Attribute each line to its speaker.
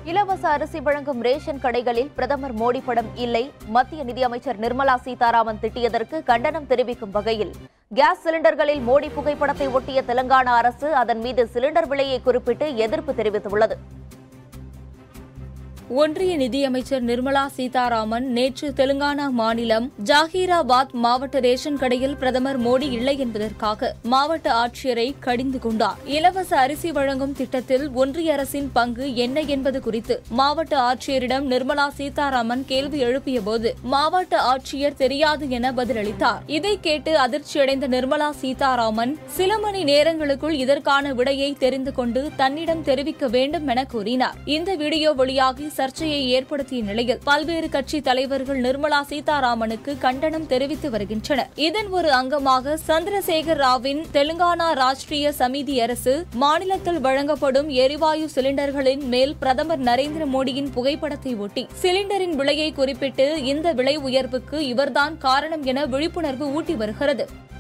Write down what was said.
Speaker 1: இலவச அரிசி வழங்கும் ரேஷன் கடைகளில் பிரதமர் மோடி படம் இல்லை மத்திய நிதியமைச்சர் நிர்மலா சீதாராமன் திட்டியதற்கு கண்டனம் தெரிவிக்கும் வகையில் கேஸ் சிலிண்டர்களில் மோடி புகைப்படத்தை ஒட்டிய தெலங்கானா அரசு அதன் மீது சிலிண்டர் விலையை குறிப்பிட்டு எதிர்ப்பு தெரிவித்துள்ளது
Speaker 2: ஒன்றிய நிதியமைச்சர் நிர்மலா சீதாராமன் நேற்று தெலுங்கானா மாநிலம் ஜாகீராபாத் மாவட்ட ரேஷன் கடையில் பிரதமர் மோடி இல்லை என்பதற்காக மாவட்ட ஆட்சியரை கடிந்து கொண்டார் இலவச அரிசி வழங்கும் திட்டத்தில் ஒன்றிய அரசின் பங்கு என்ன என்பது குறித்து மாவட்ட ஆட்சியரிடம் நிர்மலா சீதாராமன் கேள்வி எழுப்பியபோது மாவட்ட ஆட்சியர் தெரியாது என பதிலளித்தார் இதை கேட்டு அதிர்ச்சியடைந்த நிர்மலா சீதாராமன் சில மணி நேரங்களுக்குள் இதற்கான விடையை தெரிந்து கொண்டு தன்னிடம் தெரிவிக்க வேண்டும் என கூறினார் இந்த வீடியோ வெளியாகி சர்ச்சையை ஏற்படுத்திய நிலையில் பல்வேறு கட்சி தலைவர்கள் நிர்மலா சீதாராமனுக்கு கண்டனம் தெரிவித்து வருகின்றனர் இதன் ஒரு அங்கமாக சந்திரசேகர் ராவின் தெலுங்கானா ராஷ்டிரிய சமிதி அரசு மாநிலத்தில் வழங்கப்படும் எரிவாயு சிலிண்டர்களின் மேல் பிரதமர் நரேந்திர மோடியின் புகைப்படத்தை ஒட்டி சிலிண்டரின் விலையை குறிப்பிட்டு இந்த விலை உயர்வுக்கு இவர்தான் காரணம் என விழிப்புணர்வு ஊட்டி வருகிறது